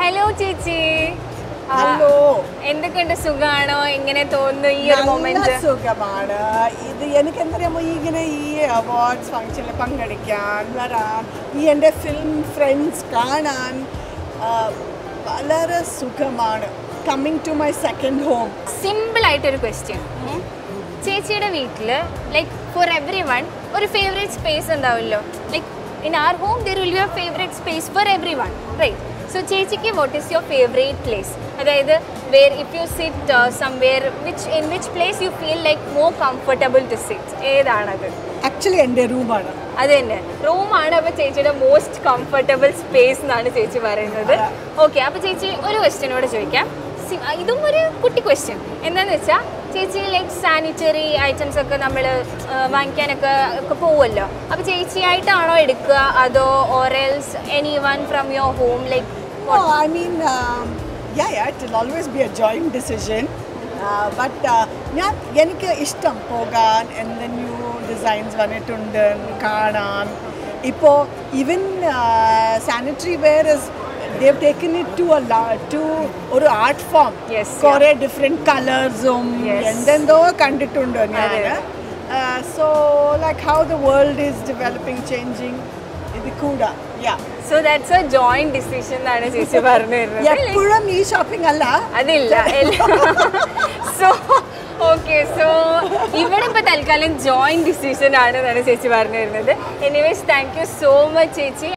Hello ചേച്ചി ആ, hello എന്തൊക്കെയുണ്ട് സുഖാണോ എങ്ങനെ തോന്നുന്നു ഈ ഒരു നല്ല മൊമെന്റ് സുഖമാണ് ഇത് എനിക്ക് എന്തറിയാമോ ഈ ഇങ്ങനെ ഈ അവാർഡ്സ് ഫംഗ്ഷനിൽ പങ്കെടുക്കാൻ വരാൻ ഈ എൻ്റെ ഫിലിം ഫ്രണ്ട്സ് കാണാൻ ആ, വളരെ സുഖമാണ് coming to my second home simple ആയിട്ടൊരു ക്വസ്റ്റ്യൻ ചേച്ചിയുടെ വീട്ടിൽ ലൈക്ക് ഫോർ എവറി വൺ ഒരു ഫേവറേറ്റ് സ്പേസ് ഉണ്ടാവുമല്ലോ like in our home there will you favourite space for everyone right so ചേച്ചിക്ക് what is your favourite place അതായത് where if you sit somewhere which in which place you feel like more comfortable to sit ഏതാണത് actually എൻ്റെ റൂമാണ് അത് തന്നെ റൂമാണ് അപ്പോൾ ചേച്ചിയുടെ മോസ്റ്റ് കംഫർട്ടബിൾ സ്പേസ് എന്നാണ് ചേച്ചി പറയുന്നത് ഓക്കെ അപ്പോൾ ചേച്ചി ഒരു ക്വസ്റ്റ്യനോട് ചോദിക്കാം സി- ഇതും ഒരു കുട്ടി ക്വസ്റ്റ്യൻ എന്താണെന്ന് വെച്ചാൽ ചേച്ചി ലൈക്ക് സാനിറ്ററി ഐറ്റംസ് ഒക്കെ നമ്മൾ വാങ്ങിക്കാനൊക്കെ ഒക്കെ പോവുമല്ലോ അപ്പോൾ ചേച്ചിയായിട്ടാണോ എടുക്കുക അതോ ഓറൽസ് anyone from your home like Oh, I mean, um, yeah, yeah, it will always be a joint decision. Uh, but uh, ഞാൻ എനിക്ക് ഇഷ്ടം പോകാൻ എന്ത് ന്യൂ ഡിസൈൻസ് വന്നിട്ടുണ്ട് കാണാൻ ഇപ്പോൾ even sanitary ware is they've taken it to to ഒരു art form Yes, കുറേ ഡിഫറെൻറ്റ് കളേഴ്സും Yes. എന്തെന്തോ കണ്ടിട്ടുണ്ട് ഞാൻ അതെ. So like how the world is developing changing ഇത് കൂടാ yeah so that's a joint decision എന്നാണ് ചേച്ചി പറഞ്ഞു തരുന്നത് Like, എപ്പോഴും ഈ ഷോപ്പിംഗ് അല്ല അതില്ല സോ ഓക്കെ സോ ഇവിടെ ഇപ്പൊ തൽക്കാലം ജോയിന്റ് ഡിസിഷൻ ആണ് എന്നാണ് ചേച്ചി പറഞ്ഞു തരുന്നത് anyways thank you so much ചേച്ചി